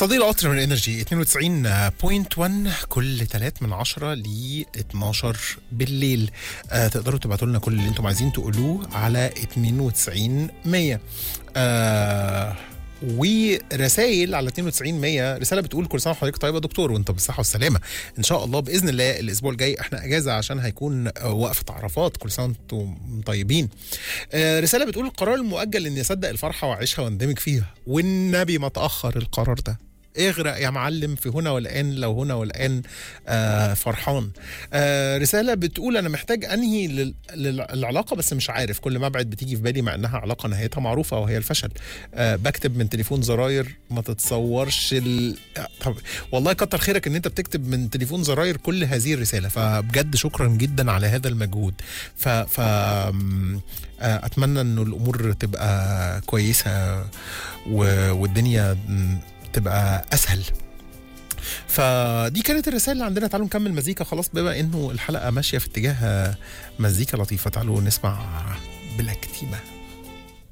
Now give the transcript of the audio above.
صديق القطر من انرجي 92.1 كل 3 من 10 ل 12 بالليل آه تقدروا تبعتوا لنا كل اللي انتم عايزين تقولوه على 92 100 آه ورسائل على 92 100 رساله بتقول كل سنه وحضرتك طيبه يا دكتور وانت بالصحه والسلامه ان شاء الله باذن الله الاسبوع الجاي احنا اجازه عشان هيكون آه، وقفه عرفات كل سنه وانتم طيبين آه، رساله بتقول القرار المؤجل اني اصدق الفرحه واعيشها واندمج فيها والنبي ما تاخر القرار ده اغرق يا معلم في هنا والان لو هنا والان آه فرحان آه رساله بتقول انا محتاج انهي لل- للعلاقه بس مش عارف كل ما ابعد بتيجي في بالي مع انها علاقه نهايتها معروفه وهي الفشل آه بكتب من تليفون زراير ما تتصورش ال... آه، طب والله كتر خيرك ان انت بتكتب من تليفون زراير كل هذه الرساله فبجد شكرا جدا على هذا المجهود ف, ف... آم، آه، اتمنى انه الامور تبقى كويسه و... والدنيا م، تبقى اسهل فدي كانت الرسائل اللي عندنا تعالوا نكمل مزيكا خلاص بما انه الحلقه ماشيه في اتجاه مزيكا لطيفه تعالوا نسمع بلاك تيما